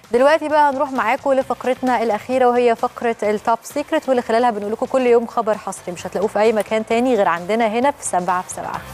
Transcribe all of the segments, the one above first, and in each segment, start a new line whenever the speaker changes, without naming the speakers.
دلوقتي بقى هنروح معاكم لفقرتنا الأخيرة وهي فقرة التوب سيكريت واللي خلالها بنقول لكم كل يوم خبر حصري مش هتلاقوه في أي مكان تاني غير عندنا هنا في سبعة في سبعة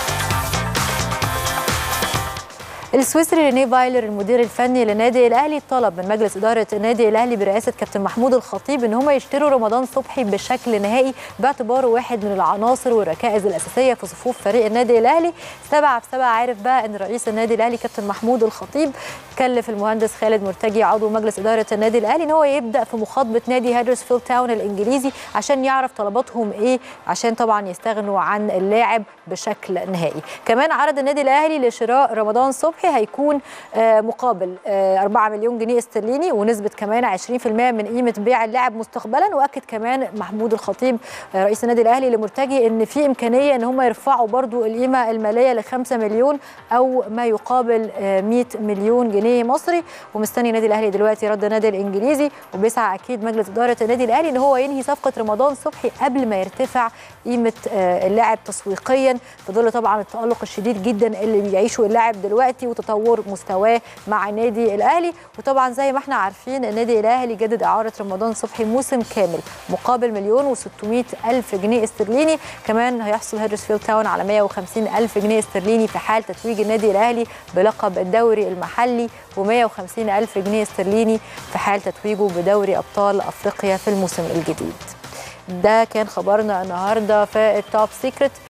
السويسري رينيه فايلر المدير الفني لنادي الاهلي طلب من مجلس اداره النادي الاهلي برئاسه كابتن محمود الخطيب ان هم يشتروا رمضان صبحي بشكل نهائي باعتباره واحد من العناصر والركائز الاساسيه في صفوف فريق النادي الاهلي سبعه في سبعه عارف بقى ان رئيس النادي الاهلي كابتن محمود الخطيب كلف المهندس خالد مرتجي عضو مجلس اداره النادي الاهلي ان هو يبدا في مخاطبه نادي هادرسفيلد تاون الانجليزي عشان يعرف طلباتهم ايه عشان طبعا يستغنوا عن اللاعب بشكل نهائي كمان عرض النادي الاهلي لشراء رمضان صبحي هيكون مقابل 4 مليون جنيه استرليني ونسبه كمان 20% من قيمه بيع اللاعب مستقبلا واكد كمان محمود الخطيب رئيس النادي الاهلي لمرتجي ان في امكانيه ان هم يرفعوا برضو القيمه الماليه ل 5 مليون او ما يقابل 100 مليون جنيه مصري ومستني النادي الاهلي دلوقتي رد النادي الانجليزي وبيسعى اكيد مجلس اداره النادي الاهلي ان هو ينهي صفقه رمضان صبحي قبل ما يرتفع قيمه اللاعب تسويقيا في ظل طبعا التالق الشديد جدا اللي بيعيشه اللاعب دلوقتي وتطور مستواه مع النادي الاهلي وطبعا زي ما احنا عارفين النادي الاهلي جدد اعاره رمضان صبحي موسم كامل مقابل مليون و600 الف جنيه استرليني كمان هيحصل هيدرسفيلد تاون على 150 الف جنيه استرليني في حال تتويج النادي الاهلي بلقب الدوري المحلي و150 الف جنيه استرليني في حال تتويجه بدوري ابطال افريقيا في الموسم الجديد ده كان خبرنا النهارده في التوب سيكريت